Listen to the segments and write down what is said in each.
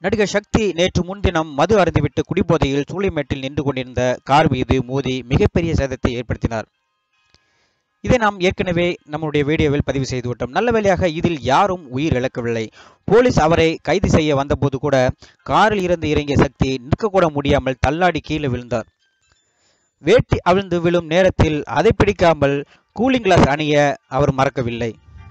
நடிகர் சக்தி நேற்று முன்தினம் மது அருந்திவிட்டு குடிபோதையில் சூளைமேட்டில் நின்று கொண்டிருந்த கார் மீது மோதி மிகப்பெரிய சேதத்தை ஏற்படுத்தினார் இதை நாம் ஏற்கனவே நம்முடைய வீடியோவில் பதிவு செய்து விட்டோம் நல்ல வேளையாக இதில் யாரும் உயிர் இழக்கவில்லை போலீஸ் அவரை கைது செய்ய வந்தபோது கூட காரில் இருந்து இறங்கிய சக்தி நிற்கக்கூட முடியாமல் தள்ளாடி கீழே விழுந்தார் வேட்டி அவிழ்ந்து விழும் நேரத்தில் அதை பிடிக்காமல் கூலிங் கிளாஸ் அணிய அவர் மறக்கவில்லை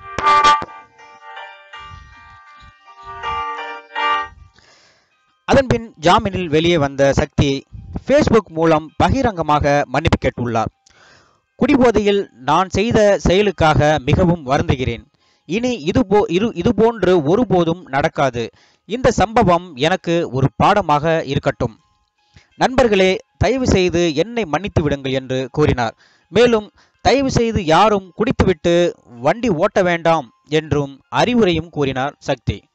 அதன்பின் ஜாமீனில் வெளியே வந்த சக்தி ஃபேஸ்புக் மூலம் பகிரங்கமாக மன்னிப்பு கேட்டுள்ளார் குடிபோதையில் நான் செய்த செயலுக்காக மிகவும் வருந்துகிறேன் இனி இதுபோ இரு இதுபோன்று ஒருபோதும் நடக்காது இந்த சம்பவம் எனக்கு ஒரு பாடமாக இருக்கட்டும் நண்பர்களே தயவு செய்து என்னை மன்னித்து விடுங்கள் என்று கூறினார் மேலும் தயவு செய்து யாரும் குடித்துவிட்டு வண்டி ஓட்ட வேண்டாம் என்றும் அறிவுரையும் கூறினார் சக்தி